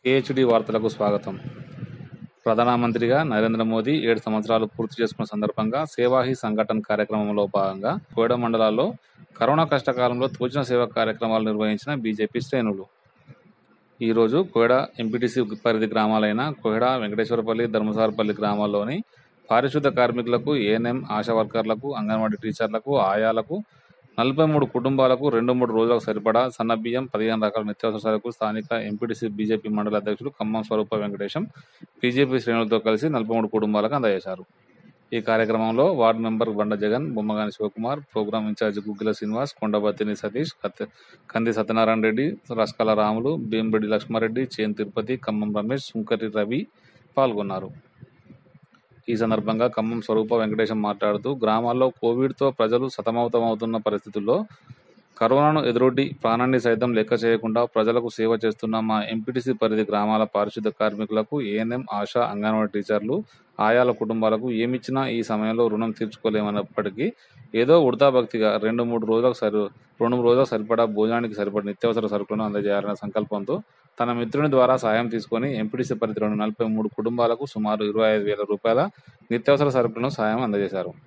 AHD వార్తలకు స్వాగతం ప్రధానమంత్రిగా నరేంద్ర మోదీ ఏడు సంవత్సరాలు పూర్తి చేసుకున్న సందర్భంగా సేవాహి సంఘటన్ కార్యక్రమంలో భాగంగా కోయడ మండలాల్లో కరోనా కష్టకాలంలో తోచిన సేవా కార్యక్రమాలు నిర్వహించిన బీజేపీ శ్రేణులు ఈరోజు కోయడ ఎంపీటీసీ పరిధి గ్రామాలైన కోయడ వెంకటేశ్వరపల్లి ధర్మసారపల్లి గ్రామాల్లోని పారిశుద్ధ కార్మికులకు ఏఎన్ఎం ఆశా వర్కర్లకు అంగన్వాడీ టీచర్లకు ఆయాలకు నలభై మూడు కుటుంబాలకు రెండు మూడు రోజులకు సరిపడా సన్నబియ్యం పదిహేను రకాల నిత్యావసర సరుకులు స్థానిక ఎంపీటీసీ బీజేపీ మండల అధ్యక్షులు ఖమ్మం స్వరూప వెంకటేశం బీజేపీ శ్రేణులతో కలిసి నలభై మూడు కుటుంబాలకు అందజేశారు ఈ కార్యక్రమంలో ward member Banda Jagan Bommagani Shivakumar programme incharge Guggila Srinivas Kondabattini Satish కత్తి- కంది సత్యనారాయణ రెడ్డి రస్కాల రాములు భీంబడి లక్ష్మారెడ్డి చేన్ తిరుపతి ఖమ్మం రమేష్ సుంకరి రవి పాల్గొన్నారు ఈ సందర్భంగా ఖమ్మం స్వరూప వెంకటేశం మాట్లాడుతూ గ్రామాల్లో కోవిడ్తో ప్రజలు సతమతమవుతున్న పరిస్థితుల్లో కరోనాను ఎదురొడ్డి ప్రాణాన్ని సైతం లెక్క చేయకుండా ప్రజలకు సేవ చేస్తున్న మా ఎంపీటీసీ పరిధి గ్రామాల పారిశుద్ధ కార్మికులకు ఏఎన్ఎం ఆశా అంగన్వాడీ టీచర్లు ఆయాల కుటుంబాలకు ఏమిచ్చినా ఈ సమయంలో రుణం తీర్చుకోలేమన్నప్పటికీ ఏదో ఉడతా భక్తిగా రెండు మూడు రోజులకు సరి రెండు మూడు రోజులకు సరిపడా భోజనానికి సరిపడా నిత్యావసర సరుకులను అందజేయాలనే సంకల్పంతో తన మిత్రుని ద్వారా సాయం తీసుకొని ఎంపీటీసీ పరిధిలోని నలభై మూడు కుటుంబాలకు సుమారు ఇరవై ఐదు వేల రూపాయల నిత్యావసర సరుకులను సాయం అందజేశారు